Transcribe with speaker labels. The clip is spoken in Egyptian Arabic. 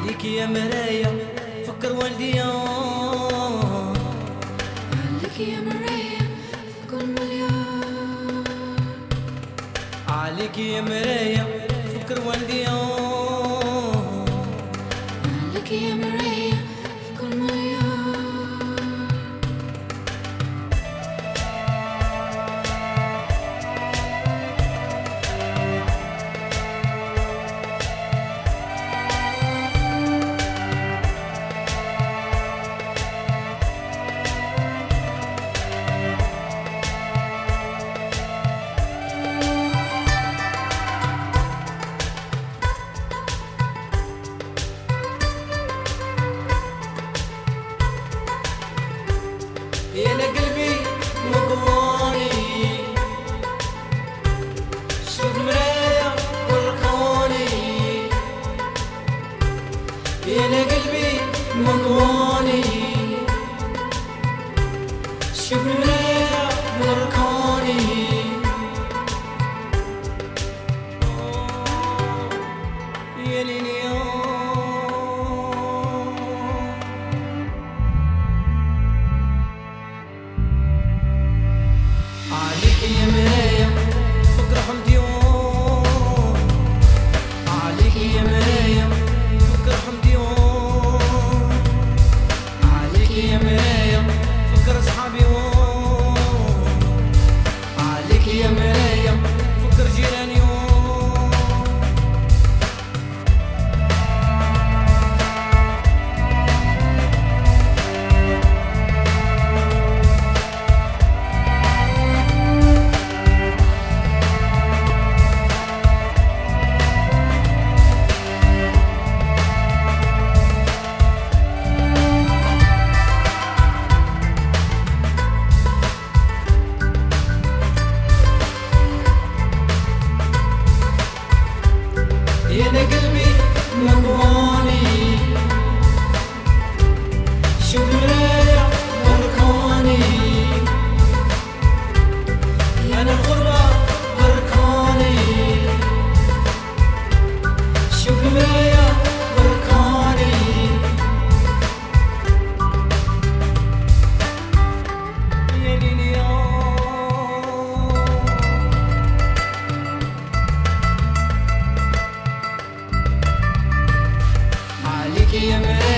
Speaker 1: عليك يا مرايا فكر والدي
Speaker 2: عليك يا مرايا في كل مليون
Speaker 1: عليك يا مرايا فكر والدي
Speaker 2: عليك يا مرايا في كل مليون
Speaker 1: يا انا قلبي مقواني شوف مرايا ورقوني يا انا قلبي مقواني شوف مرايا ورقوني يا ليلي عليك يا مرايا فوق رحم ديون عليك يا مرايا فوق رحم ديون عليك يا مرايا فكر اصحابي عليك يا مرايا فكر جيراني يا انا قلبي مقواني شوف مرايا بركاني انا الغربة بركاني شوف مرايا بركاني يا ليلي يا عليك يا مرايا